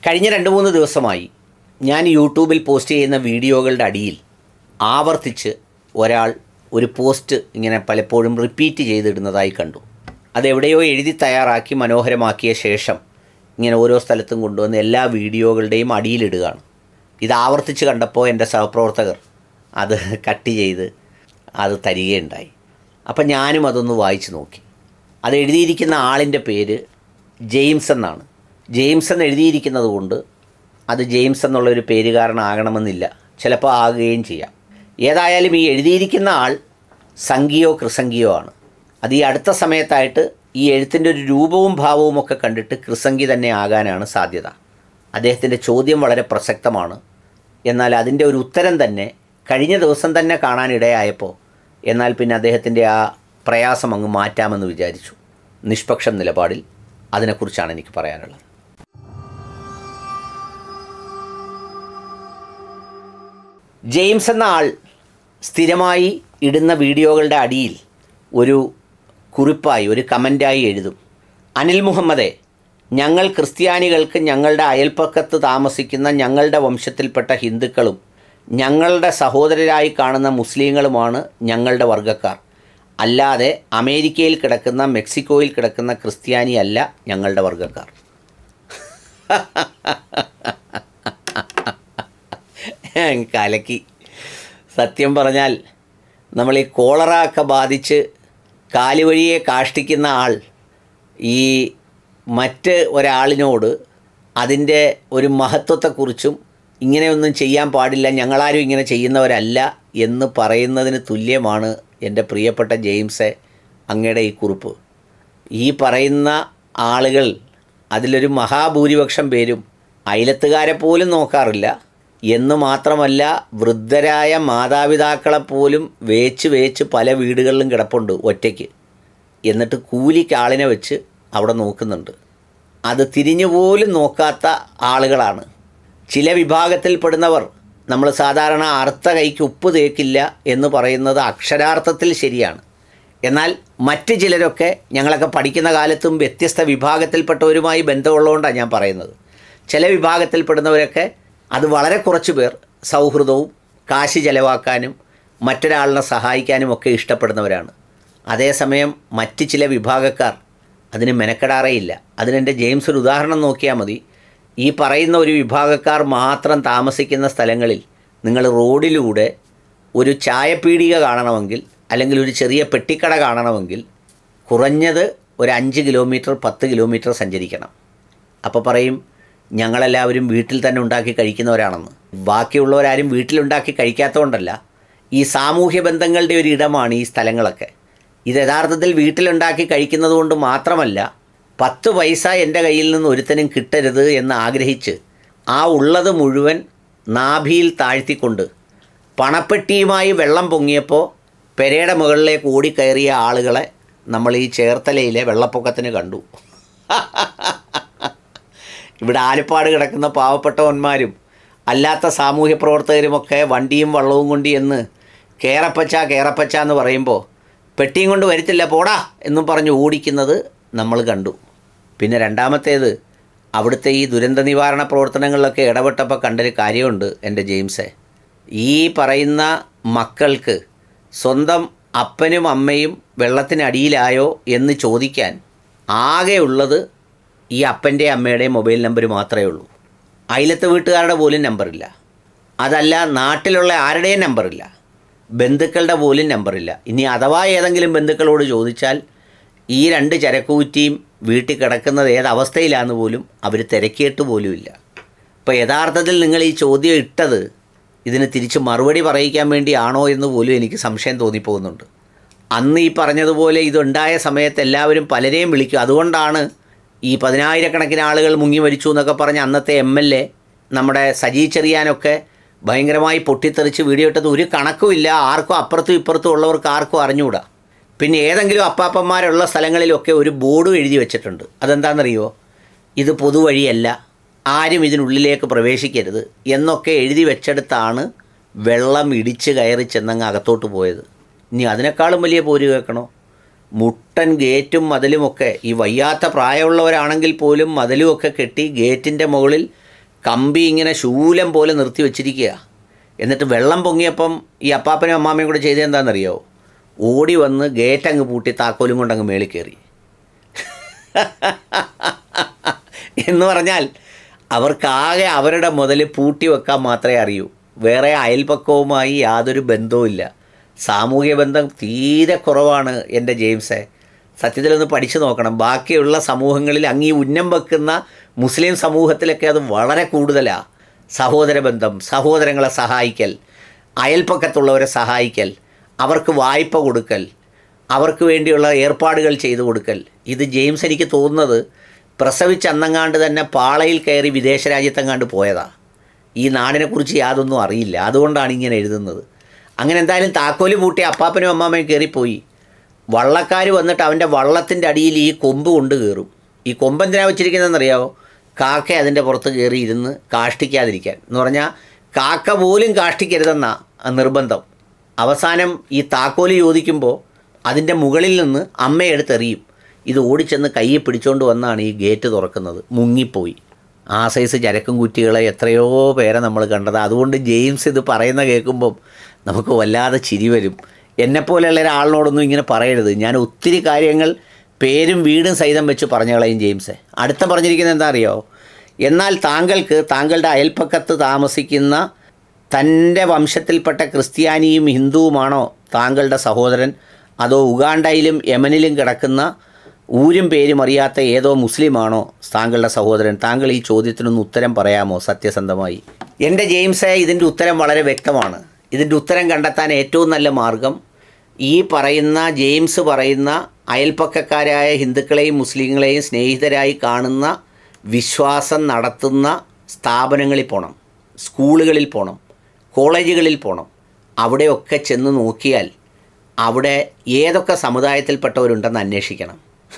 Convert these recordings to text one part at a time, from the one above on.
കഴിഞ്ഞ രണ്ട് മൂന്ന് ദിവസമായി ഞാൻ യൂട്യൂബിൽ പോസ്റ്റ് ചെയ്യുന്ന വീഡിയോകളുടെ അടിയിൽ ആവർത്തിച്ച് ഒരാൾ ഒരു പോസ്റ്റ് ഇങ്ങനെ പലപ്പോഴും റിപ്പീറ്റ് ചെയ്തിടുന്നതായി കണ്ടു അതെവിടെയോ എഴുതി തയ്യാറാക്കി മനോഹരമാക്കിയ ശേഷം ഇങ്ങനെ ഓരോ സ്ഥലത്തും കൊണ്ടുവന്ന് എല്ലാ വീഡിയോകളുടെയും അടിയിലിടുകയാണ് ഇത് ആവർത്തിച്ച് കണ്ടപ്പോൾ എൻ്റെ സഹപ്രവർത്തകർ അത് കട്ട് ചെയ്ത് അത് തരികയുണ്ടായി അപ്പം ഞാനും അതൊന്ന് വായിച്ചു നോക്കി അത് എഴുതിയിരിക്കുന്ന ആളിൻ്റെ പേര് ജെയിംസ് എന്നാണ് ജെയിംസ് എന്ന് എഴുതിയിരിക്കുന്നത് കൊണ്ട് അത് ജെയിംസ് എന്നുള്ളൊരു പേരുകാരനാകണമെന്നില്ല ചിലപ്പോൾ ആകുകയും ചെയ്യാം ഏതായാലും ഈ എഴുതിയിരിക്കുന്ന ആൾ സംഖ്യയോ കൃസംഖിയോ ആണ് അത് ഈ അടുത്ത സമയത്തായിട്ട് ഈ എഴുത്തിൻ്റെ ഒരു രൂപവും ഭാവവും ഒക്കെ കണ്ടിട്ട് കൃസംഗി തന്നെ ആകാനാണ് സാധ്യത അദ്ദേഹത്തിൻ്റെ ചോദ്യം വളരെ പ്രസക്തമാണ് എന്നാൽ അതിൻ്റെ ഒരു ഉത്തരം തന്നെ കഴിഞ്ഞ ദിവസം തന്നെ കാണാനിടയായപ്പോൾ എന്നാൽ പിന്നെ അദ്ദേഹത്തിൻ്റെ ആ പ്രയാസം അങ്ങ് മാറ്റാമെന്ന് വിചാരിച്ചു നിഷ്പക്ഷം നിലപാടിൽ അതിനെക്കുറിച്ചാണ് എനിക്ക് പറയാനുള്ളത് ജെയിംസ് എന്ന ആൾ സ്ഥിരമായി ഇടുന്ന വീഡിയോകളുടെ അടിയിൽ ഒരു കുറിപ്പായി ഒരു കമൻ്റായി എഴുതും അനിൽ മുഹമ്മദെ ഞങ്ങൾ ക്രിസ്ത്യാനികൾക്ക് ഞങ്ങളുടെ അയൽപ്പക്കത്ത് താമസിക്കുന്ന ഞങ്ങളുടെ വംശത്തിൽപ്പെട്ട ഹിന്ദുക്കളും ഞങ്ങളുടെ സഹോദരരായി കാണുന്ന മുസ്ലിങ്ങളുമാണ് ഞങ്ങളുടെ വർഗ്ഗക്കാർ അല്ലാതെ അമേരിക്കയിൽ കിടക്കുന്ന മെക്സിക്കോയിൽ കിടക്കുന്ന ക്രിസ്ത്യാനി അല്ല ഞങ്ങളുടെ വർഗ്ഗക്കാർ കലക്കി സത്യം പറഞ്ഞാൽ നമ്മൾ ഈ കോളറ ഒക്കെ ബാധിച്ച് കാലുവഴിയെ കാഷ്ടിക്കുന്ന ആൾ ഈ മറ്റ് ഒരാളിനോട് അതിൻ്റെ ഒരു മഹത്വത്തെക്കുറിച്ചും ഇങ്ങനെയൊന്നും ചെയ്യാൻ പാടില്ല ഞങ്ങളാരും ഇങ്ങനെ ചെയ്യുന്നവരല്ല എന്ന് പറയുന്നതിന് തുല്യമാണ് എൻ്റെ പ്രിയപ്പെട്ട ജെയിംസെ അങ്ങയുടെ ഈ കുറിപ്പ് ഈ പറയുന്ന ആളുകൾ അതിലൊരു മഹാഭൂരിപക്ഷം പേരും അയലത്തുകാരെ പോലും നോക്കാറില്ല എന്ന് മാത്രമല്ല വൃദ്ധരായ മാതാപിതാക്കളെപ്പോലും വേച്ച് വേച്ച് പല വീടുകളിലും കിടപ്പുണ്ട് ഒറ്റയ്ക്ക് എന്നിട്ട് കൂലിക്ക് ആളിനെ വെച്ച് അവിടെ നോക്കുന്നുണ്ട് അത് തിരിഞ്ഞു പോലും നോക്കാത്ത ആളുകളാണ് ചില വിഭാഗത്തിൽപ്പെടുന്നവർ നമ്മൾ സാധാരണ അർത്ഥ കൈക്ക് ഉപ്പ് തേക്കില്ല എന്ന് പറയുന്നത് അക്ഷരാർത്ഥത്തിൽ ശരിയാണ് എന്നാൽ മറ്റ് ചിലരൊക്കെ ഞങ്ങളൊക്കെ പഠിക്കുന്ന കാലത്തും വ്യത്യസ്ത വിഭാഗത്തിൽപ്പെട്ടവരുമായി ബന്ധമുള്ളതുകൊണ്ടാണ് ഞാൻ പറയുന്നത് ചില വിഭാഗത്തിൽപ്പെടുന്നവരൊക്കെ അത് വളരെ കുറച്ച് പേർ സൗഹൃദവും കാശ് ചെലവാക്കാനും മറ്റൊരാളിനെ സഹായിക്കാനും ഒക്കെ ഇഷ്ടപ്പെടുന്നവരാണ് അതേസമയം മറ്റ് ചില വിഭാഗക്കാർ അതിന് മെനക്കെടാറേയില്ല അതിനെൻ്റെ ജെയിംസ് ഒരു ഉദാഹരണം നോക്കിയാൽ മതി ഈ പറയുന്ന ഒരു വിഭാഗക്കാർ മാത്രം താമസിക്കുന്ന സ്ഥലങ്ങളിൽ നിങ്ങൾ റോഡിലൂടെ ഒരു ചായപ്പീടിക കാണണമെങ്കിൽ അല്ലെങ്കിൽ ഒരു ചെറിയ പെട്ടിക്കട കാണണമെങ്കിൽ കുറഞ്ഞത് ഒരു അഞ്ച് കിലോമീറ്റർ പത്ത് കിലോമീറ്റർ സഞ്ചരിക്കണം അപ്പോൾ പറയും ഞങ്ങളെല്ലാവരും വീട്ടിൽ തന്നെ ഉണ്ടാക്കി കഴിക്കുന്നവരാണെന്ന് ബാക്കിയുള്ളവരാരും വീട്ടിലുണ്ടാക്കി കഴിക്കാത്തതുകൊണ്ടല്ല ഈ സാമൂഹ്യ ബന്ധങ്ങളുടെ ഒരു ഇടമാണ് ഈ സ്ഥലങ്ങളൊക്കെ ഇത് യഥാർത്ഥത്തിൽ വീട്ടിലുണ്ടാക്കി കഴിക്കുന്നത് കൊണ്ട് മാത്രമല്ല പത്ത് പൈസ എൻ്റെ കയ്യിൽ നിന്ന് ഒരുത്തനും കിട്ടരുത് എന്ന് ആഗ്രഹിച്ച് ആ ഉള്ളത് മുഴുവൻ നാഭിയിൽ താഴ്ത്തിക്കൊണ്ട് പണപ്പെട്ടിയുമായി വെള്ളം പൊങ്ങിയപ്പോൾ പെരയുടെ മുകളിലേക്ക് ഓടിക്കയറിയ ആളുകളെ നമ്മൾ ഈ ചേർത്തലയിലെ വെള്ളപ്പൊക്കത്തിന് കണ്ടു ഇവിടെ ആലപ്പാട് കിടക്കുന്ന പാവപ്പെട്ടവന്മാരും അല്ലാത്ത സാമൂഹ്യ പ്രവർത്തകരുമൊക്കെ വണ്ടിയും വള്ളവും കൊണ്ട് എന്ന് കേറപ്പച്ച കേറപ്പച്ച എന്ന് പറയുമ്പോൾ പെട്ടിയും കൊണ്ട് വരത്തില്ല പോടാ എന്നും പറഞ്ഞ് ഓടിക്കുന്നത് നമ്മൾ കണ്ടു പിന്നെ രണ്ടാമത്തേത് അവിടുത്തെ ഈ ദുരന്ത നിവാരണ പ്രവർത്തനങ്ങളിലൊക്കെ ഇടപെട്ടപ്പോൾ കണ്ടൊരു കാര്യമുണ്ട് എൻ്റെ ജെയിംസെ ഈ പറയുന്ന മക്കൾക്ക് സ്വന്തം അപ്പനും അമ്മയും വെള്ളത്തിനടിയിലായോ എന്ന് ചോദിക്കാൻ ആകെയുള്ളത് ഈ അപ്പൻ്റെ അമ്മയുടെയും മൊബൈൽ നമ്പർ മാത്രമേ ഉള്ളൂ അയലത്തെ വീട്ടുകാരുടെ പോലും നമ്പറില്ല അതല്ല നാട്ടിലുള്ള ആരുടെയും നമ്പറില്ല ബന്ധുക്കളുടെ പോലും നമ്പറില്ല ഇനി അഥവാ ഏതെങ്കിലും ബന്ധുക്കളോട് ചോദിച്ചാൽ ഈ രണ്ട് ചരക്കൂറ്റിയും വീട്ടിൽ കിടക്കുന്നത് ഏതവസ്ഥയിലാണെന്ന് പോലും അവർ തിരക്കിയിട്ട് പോലുമില്ല അപ്പോൾ യഥാർത്ഥത്തിൽ നിങ്ങൾ ഈ ചോദ്യം ഇട്ടത് ഇതിന് തിരിച്ച് മറുപടി പറയിക്കാൻ വേണ്ടിയാണോ എന്ന് പോലും എനിക്ക് സംശയം തോന്നിപ്പോകുന്നുണ്ട് അന്ന് ഈ പറഞ്ഞതുപോലെ ഇതുണ്ടായ സമയത്ത് എല്ലാവരും പലരെയും വിളിക്കും അതുകൊണ്ടാണ് ഈ പതിനായിരക്കണക്കിന് ആളുകൾ മുങ്ങി മരിച്ചു എന്നൊക്കെ പറഞ്ഞ് അന്നത്തെ എം എൽ എ നമ്മുടെ സജി ചെറിയാനൊക്കെ ഭയങ്കരമായി പൊട്ടിത്തെറിച്ച് വീഡിയോ ഇട്ടത് ഒരു കണക്കുമില്ല ആർക്കും അപ്പുറത്തും ഇപ്പുറത്തും ഉള്ളവർക്ക് ആർക്കും അറിഞ്ഞുകൂടാ പിന്നെ ഏതെങ്കിലും അപ്പാപ്പന്മാരുള്ള സ്ഥലങ്ങളിലൊക്കെ ഒരു ബോർഡും എഴുതി വെച്ചിട്ടുണ്ട് അതെന്താണെന്നറിയോ ഇത് പൊതുവഴിയല്ല ആരും ഇതിനുള്ളിലേക്ക് പ്രവേശിക്കരുത് എന്നൊക്കെ എഴുതി വെച്ചെടുത്താണ് വെള്ളം ഇടിച്ച് കയറി ചെന്നങ്ങ് അകത്തോട്ട് പോയത് ഇനി അതിനേക്കാളും വലിയ പോര് കേൾക്കണോ മുട്ടൻ ഗേറ്റും മതിലുമൊക്കെ ഈ വയ്യാത്ത പ്രായമുള്ളവരാണെങ്കിൽ പോലും മതിലുമൊക്കെ കെട്ടി ഗേറ്റിൻ്റെ മുകളിൽ കമ്പി ഇങ്ങനെ ശൂലം പോലെ നിർത്തി വെച്ചിരിക്കുക എന്നിട്ട് വെള്ളം പൊങ്ങിയപ്പം ഈ അപ്പാപ്പനും അമ്മാമ്മയും കൂടെ ചെയ്തത് എന്താണെന്നറിയോ ഓടി വന്ന് ഗേറ്റ് അങ്ങ് പൂട്ടി താക്കോലും കൊണ്ട് അങ്ങ് മേളിൽ കയറി എന്ന് പറഞ്ഞാൽ അവർക്കാകെ അവരുടെ മുതൽ പൂട്ടി വെക്കാൻ മാത്രമേ അറിയൂ വേറെ അയൽപക്കവുമായി യാതൊരു ബന്ധവുമില്ല സാമൂഹ്യ ബന്ധം തീരെ കുറവാണ് എൻ്റെ ജെയിംസെ സത്യത്തിലൊന്ന് പഠിച്ചു നോക്കണം ബാക്കിയുള്ള സമൂഹങ്ങളിൽ അങ്ങ് ഈ ഉന്നം വെക്കുന്ന മുസ്ലിം സമൂഹത്തിലൊക്കെ അത് വളരെ കൂടുതലാണ് സഹോദര ബന്ധം സഹോദരങ്ങളെ സഹായിക്കൽ അയൽപ്പക്കത്തുള്ളവരെ സഹായിക്കൽ അവർക്ക് വായ്പ കൊടുക്കൽ അവർക്ക് വേണ്ടിയുള്ള ഏർപ്പാടുകൾ ചെയ്തു കൊടുക്കൽ ഇത് ജെയിംസ് എനിക്ക് തോന്നുന്നത് പ്രസവിച്ച് അന്നങ്ങാണ്ട് തന്നെ പാളയിൽ കയറി വിദേശ രാജ്യത്തെങ്ങാണ്ട് പോയതാ ഈ നാടിനെക്കുറിച്ച് യാതൊന്നും അറിയില്ല അതുകൊണ്ടാണ് ഇങ്ങനെ എഴുതുന്നത് അങ്ങനെ എന്തായാലും താക്കോല് പൂട്ടി അപ്പാപ്പനും അമ്മാമ്മയും കയറിപ്പോയി വള്ളക്കാർ വന്നിട്ട് അവൻ്റെ വള്ളത്തിൻ്റെ അടിയിൽ ഈ കൊമ്പ് കൊണ്ട് കയറും ഈ കൊമ്പ് എന്തിനാ വെച്ചിരിക്കുന്നതെന്നറിയാമോ കാക്ക അതിൻ്റെ പുറത്ത് കയറി ഇരുന്ന് കാഷ്ടിക്കാതിരിക്കാൻ എന്ന് പറഞ്ഞാൽ കാക്ക പോലും കാഷ്ടിക്കരുതെന്നാ നിർബന്ധം അവസാനം ഈ താക്കോല് ചോദിക്കുമ്പോൾ അതിൻ്റെ മുകളിൽ നിന്ന് അമ്മയെടുത്തെറിയും ഇത് ഓടിച്ചെന്ന് കയ്യിൽ പിടിച്ചുകൊണ്ട് വന്നാണ് ഈ ഗേറ്റ് തുറക്കുന്നത് മുങ്ങിപ്പോയി ആ സൈസ് ചരക്കും കുറ്റികളെ എത്രയോ പേരെ നമ്മൾ കണ്ടത് അതുകൊണ്ട് ജെയിംസ് ഇത് പറയുന്ന കേൾക്കുമ്പം നമുക്ക് വല്ലാതെ ചിരി വരും എന്നെപ്പോലെയുള്ള ഒരാളിനോടൊന്നും ഇങ്ങനെ പറയരുത് ഞാൻ ഒത്തിരി കാര്യങ്ങൾ പേരും വീടും സഹിതം വെച്ച് പറഞ്ഞു കളയും ജെയിംസ് അടുത്ത പറഞ്ഞിരിക്കുന്നത് എന്താ അറിയോ എന്നാൽ താങ്കൾക്ക് താങ്കളുടെ അയൽപ്പക്കത്ത് താമസിക്കുന്ന തൻ്റെ വംശത്തിൽപ്പെട്ട ക്രിസ്ത്യാനിയും ഹിന്ദുവുമാണോ താങ്കളുടെ സഹോദരൻ അതോ ഉഗാണ്ടയിലും യമനിലും കിടക്കുന്ന ഊരും പേരും അറിയാത്ത ഏതോ മുസ്ലിമാണോ താങ്കളുടെ സഹോദരൻ താങ്കൾ ഈ ചോദ്യത്തിനൊന്ന് ഉത്തരം പറയാമോ സത്യസന്ധമായി എൻ്റെ ജെയിംസെ ഇതിൻ്റെ ഉത്തരം വളരെ വ്യക്തമാണ് ഇതിൻ്റെ ഉത്തരം കണ്ടെത്താൻ ഏറ്റവും നല്ല മാർഗം ഈ പറയുന്ന ജെയിംസ് പറയുന്ന അയൽപ്പക്കക്കാരായ ഹിന്ദുക്കളെയും മുസ്ലിങ്ങളെയും സ്നേഹിതരായി കാണുന്ന വിശ്വാസം നടത്തുന്ന സ്ഥാപനങ്ങളിൽ പോകണം സ്കൂളുകളിൽ പോകണം കോളേജുകളിൽ പോകണം അവിടെയൊക്കെ ചെന്ന് നോക്കിയാൽ അവിടെ ഏതൊക്കെ സമുദായത്തിൽപ്പെട്ടവരുണ്ടെന്ന് അന്വേഷിക്കണം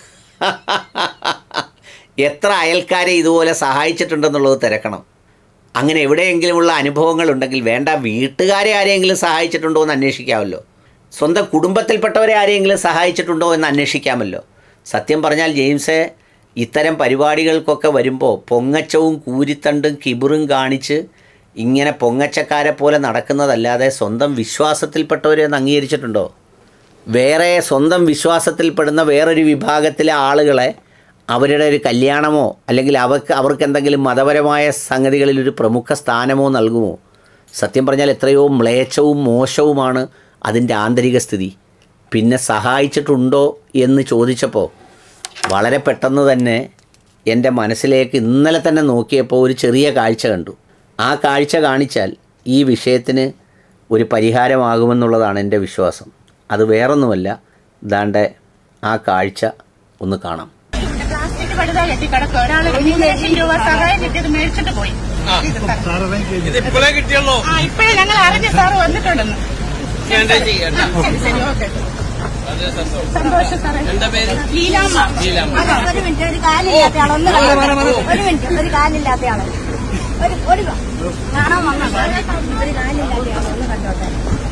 എത്ര അയൽക്കാരെ ഇതുപോലെ സഹായിച്ചിട്ടുണ്ടെന്നുള്ളത് തിരക്കണം അങ്ങനെ എവിടെയെങ്കിലുമുള്ള അനുഭവങ്ങളുണ്ടെങ്കിൽ വേണ്ട വീട്ടുകാരെ ആരെയെങ്കിലും സഹായിച്ചിട്ടുണ്ടോ എന്ന് അന്വേഷിക്കാമല്ലോ സ്വന്തം കുടുംബത്തിൽപ്പെട്ടവരെ ആരെയെങ്കിലും സഹായിച്ചിട്ടുണ്ടോ എന്ന് അന്വേഷിക്കാമല്ലോ സത്യം പറഞ്ഞാൽ ജെയിംസെ ഇത്തരം പരിപാടികൾക്കൊക്കെ വരുമ്പോൾ പൊങ്ങച്ചവും കൂരിത്തണ്ടും കിബിറും കാണിച്ച് ഇങ്ങനെ പൊങ്ങച്ചക്കാരെ പോലെ നടക്കുന്നതല്ലാതെ സ്വന്തം വിശ്വാസത്തിൽപ്പെട്ടവരെ ഒന്ന് അംഗീകരിച്ചിട്ടുണ്ടോ വേറെ സ്വന്തം വിശ്വാസത്തിൽപ്പെടുന്ന വേറൊരു വിഭാഗത്തിലെ ആളുകളെ അവരുടെ ഒരു കല്യാണമോ അല്ലെങ്കിൽ അവർക്ക് അവർക്ക് എന്തെങ്കിലും മതപരമായ സംഗതികളിൽ ഒരു പ്രമുഖ സ്ഥാനമോ നൽകുമോ സത്യം പറഞ്ഞാൽ എത്രയോ മ്ലേച്ഛവും മോശവുമാണ് അതിൻ്റെ ആന്തരിക സ്ഥിതി പിന്നെ സഹായിച്ചിട്ടുണ്ടോ എന്ന് ചോദിച്ചപ്പോൾ വളരെ പെട്ടെന്ന് തന്നെ എൻ്റെ മനസ്സിലേക്ക് ഇന്നലെ തന്നെ നോക്കിയപ്പോൾ ഒരു ചെറിയ കാഴ്ച കണ്ടു ആ കാഴ്ച കാണിച്ചാൽ ഈ വിഷയത്തിന് ഒരു പരിഹാരമാകുമെന്നുള്ളതാണ് എൻ്റെ വിശ്വാസം അത് വേറൊന്നുമല്ല ദാണ്ടെ ആ കാഴ്ച ഒന്ന് കാണാം പ്ലാസ്റ്റിക് പടുത കെട്ടിക്കിടക്കും ഒരാള് മൂന്ന് ലക്ഷം രൂപ സഹായം കിട്ടിയത് മേടിച്ചിട്ട് പോയി ഇത് തരാം. ഇത് ഇപ്പോഴേ കിട്ടിയുള്ളൂ ആ ഇപ്പഴേ ഞങ്ങൾ അറിഞ്ഞ സാറ് വന്നിട്ടുണ്ടെന്ന് എന്താ ചെയ്യണ്ട ശരി ശരി ഓക്കെ വളരെ സന്തോഷം സന്തോഷം സാറേ എന്താ പേര് ലീലാമ്മ ലീലാമ്മ. അതാ. ഒരു മിനിറ്റ് ഒരു കാലില്ലാത്ത ആള് ഒന്ന് കണ്ടോ. ഒരു മിനിറ്റ് ഒരു കാലില്ലാത്ത ആള് ഒരു ഒരു കാണാൻ വന്ന ഒരു കാലില്ലാത്ത ആള് ഒന്ന് കണ്ടോട്ടെ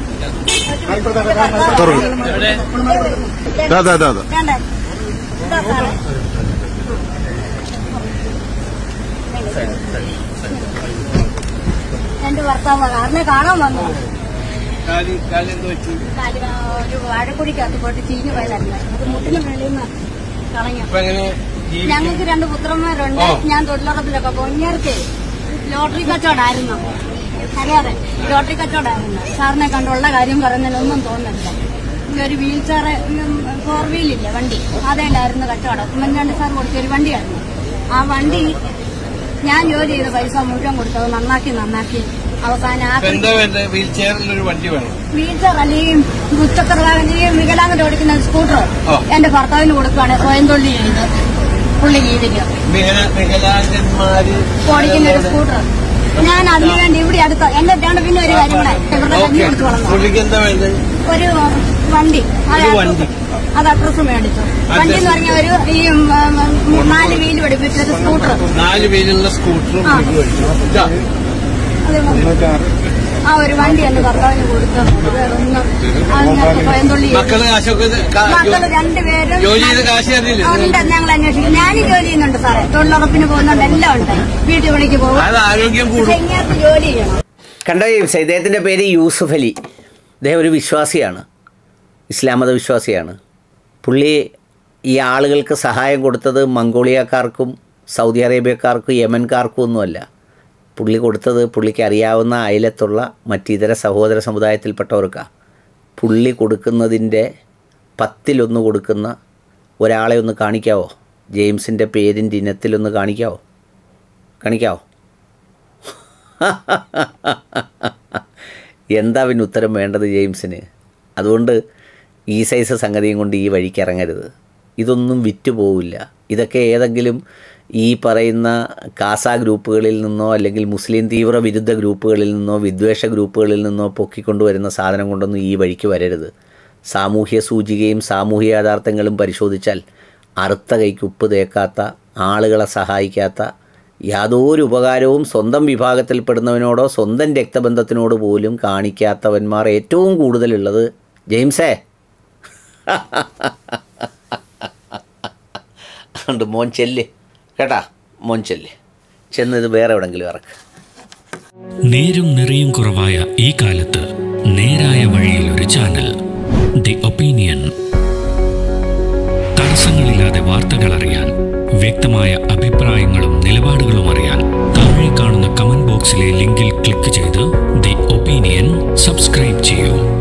എവിടെ Да, да, да, да. വേണ്ടേ ഇതാ സാറേ എന്റെ ഭർത്താവ് കാറിനെ കാണാൻ വന്നു കാലി കാലി എന്ത് വെച്ചു കാല് ഒരു വാഴക്കുടിക്കകത്ത് പോയിട്ട് ചീഞ്ഞു പോയതായിരുന്നു അത് മുട്ടിന് വെളിയിൽ നിന്ന് കളഞ്ഞു ഇപ്പൊ എങ്ങനെ ജീവിക്കും ഞങ്ങൾക്ക് രണ്ട് പുത്രന്മാരുണ്ട് ഓ. ഞാൻ തൊഴിലുറപ്പിലൊക്കെ പോകും ഇങ്ങേർക്ക് ലോട്ടറി കച്ചവടമായിരുന്നു അറിയാതെ ലോട്ടറി കച്ചവടമായിരുന്നു സാറിനെ കണ്ടുള്ള കാര്യം പറയുന്നതിലൊന്നും തോന്നുന്നില്ല ഈ ഒരു വീൽ ചെയർ ഫോർ വീലില്ല വണ്ടി അതേലായിരുന്നു കച്ചവടം ഉമ്മൻചാണ്ടി സാർ കൊടുത്തൊരു വണ്ടിയായിരുന്നു ആ വണ്ടി ഞാൻ ജോലി ചെയ്ത പൈസ മുഴുവൻ കൊടുത്തത് നന്നാക്കി നന്നാക്കി അവസാനം ആ ഇപ്പൊ എന്താ വേണ്ടത് വീൽ ചെയറിൽ ഒരു വണ്ടി വേണം വീൽ ചെയർ അല്ലെങ്കിൽ മുച്ചക്രവാഹനം ഈ വികലാംഗത ഓടിക്കുന്ന സ്കൂട്ടർ ഓ. എന്റെ ഭർത്താവിന് കൊടുക്കുകയാണ് സ്വയം തൊഴിൽ ചെയ്ത് പുള്ളി ജീവിക്കുക വികല വികലാംഗന്മാര് ഓടിക്കുന്ന ഒരു സ്കൂട്ടർ ഞാൻ അതിനു വേണ്ടി ഇവിടെ അടുത്ത എന്റെ രണ്ട് പിന്നെ ഒരു കാര്യം കൂടെ ഇവരുടെ കഞ്ഞി ഓക്കെ കൊടുത്തു വളർന്നു പുള്ളിക്ക് എന്താ വേണ്ടത് ഒരു വണ്ടി അത് ഒരു വണ്ടി. അത് അഡ്രസ് മേടിച്ചു വണ്ടി എന്ന് പറഞ്ഞ ഒരു ഈ ഉം, ഉം, നാല് വീല് പഠിപ്പിച്ച ഒരു സ്കൂട്ടർ നാല് പേരുള്ള സ്കൂട്ടർ ആ. പുള്ളിക്ക് മേടിച്ചു ഇതാ. അത് ആ ഒരു വണ്ടി എന്റെ ഭർത്താവിന് കൊടുത്തു വേറൊന്നും അതിനകത്ത് പയന്തുള്ളി മക്കള് കാശൊക്കെ കാ- മക്കള് രണ്ടുപേരും ജോലി ചെയ്ത് കാശ് തന്നില്ലേ ഉണ്ട് ഞങ്ങൾ അന്വേഷിക്കും ഞാനും ജോലി ചെയ്യുന്നുണ്ട് സാറേ തൊഴിലുറപ്പിന് പോകുന്നുണ്ട് എല്ലാം ഉണ്ട് വീട്ടു പണിക്ക് പോകും അത് ആരോഗ്യം പക്ഷെ കൂടും ഇങ്ങനത്തെ ജോലി ചെയ്യണം കണ്ടോ ജെയിംസ് ഇദ്ദേഹത്തിൻ്റെ പേര് യൂസുഫ് അലി ഇദ്ദേഹം ഒരു വിശ്വാസിയാണ് ഇസ്ലാം മത വിശ്വാസിയാണ് പുള്ളി ഈ ആളുകൾക്ക് സഹായം കൊടുത്തത് മംഗോളിയക്കാർക്കും സൗദി അറേബ്യക്കാർക്കും യമൻകാർക്കും ഒന്നുമല്ല പുള്ളി കൊടുത്തത് പുള്ളിക്ക് അറിയാവുന്ന അയലത്തുള്ള മറ്റിതര സഹോദര സമുദായത്തിൽപ്പെട്ടവർക്കാണ് പുള്ളി കൊടുക്കുന്നതിൻ്റെ പത്തിലൊന്ന് കൊടുക്കുന്ന ഒരാളെ ഒന്ന് കാണിക്കാവോ ജെയിംസിൻ്റെ പേരിൻ്റെ ഇനത്തിലൊന്ന് കാണിക്കാവോ കാണിക്കാവോ എന്താ പിന്നെ ഉത്തരം വേണ്ടത് ജെയിംസിന് അതുകൊണ്ട് ഈ സൈസ് സംഗതിയും കൊണ്ട് ഈ വഴിക്ക് ഇറങ്ങരുത് ഇതൊന്നും വിറ്റ് പോവില്ല ഇതൊക്കെ ഏതെങ്കിലും ഈ പറയുന്ന കാസ ഗ്രൂപ്പുകളിൽ നിന്നോ അല്ലെങ്കിൽ മുസ്ലിം തീവ്ര വിരുദ്ധ ഗ്രൂപ്പുകളിൽ നിന്നോ വിദ്വേഷ ഗ്രൂപ്പുകളിൽ നിന്നോ പൊക്കിക്കൊണ്ടുവരുന്ന സാധനം കൊണ്ടൊന്നും ഈ വഴിക്ക് വരരുത് സാമൂഹ്യ സൂചികയും സാമൂഹ്യ യാഥാർത്ഥ്യങ്ങളും പരിശോധിച്ചാൽ അറുത്ത കൈക്ക് ഉപ്പ് തേക്കാത്ത ആളുകളെ സഹായിക്കാത്ത യാതൊരു ഉപകാരവും സ്വന്തം വിഭാഗത്തിൽപ്പെടുന്നവനോടോ സ്വന്തം രക്തബന്ധത്തിനോട് പോലും കാണിക്കാത്തവന്മാർ ഏറ്റവും കൂടുതലുള്ളത് ജെയിംസേ ഉണ്ട് മോൻ ചെല്ല് കേട്ടാ മോൻ ചെല്ല് ചെന്ന് ഇത് വേറെ എവിടെങ്കിലും ഇറക്ക് നേരും നിറയും കുറവായ ഈ കാലത്ത് നേരായ വഴിയിൽ ഒരു ചാനൽ ദി ഒപ്പീനിയൻ തടസ്സങ്ങളില്ലാതെ വാർത്തകൾ അറിയാൻ വ്യക്തമായ അഭിപ്രായങ്ങളും നിലപാടുകളും അറിയാൻ താഴെ കാണുന്ന കമന്റ് ബോക്സിലെ ലിങ്കിൽ ക്ലിക്ക് ചെയ്ത് ദി ഒപ്പീനിയൻ സബ്സ്ക്രൈബ് ചെയ്യൂ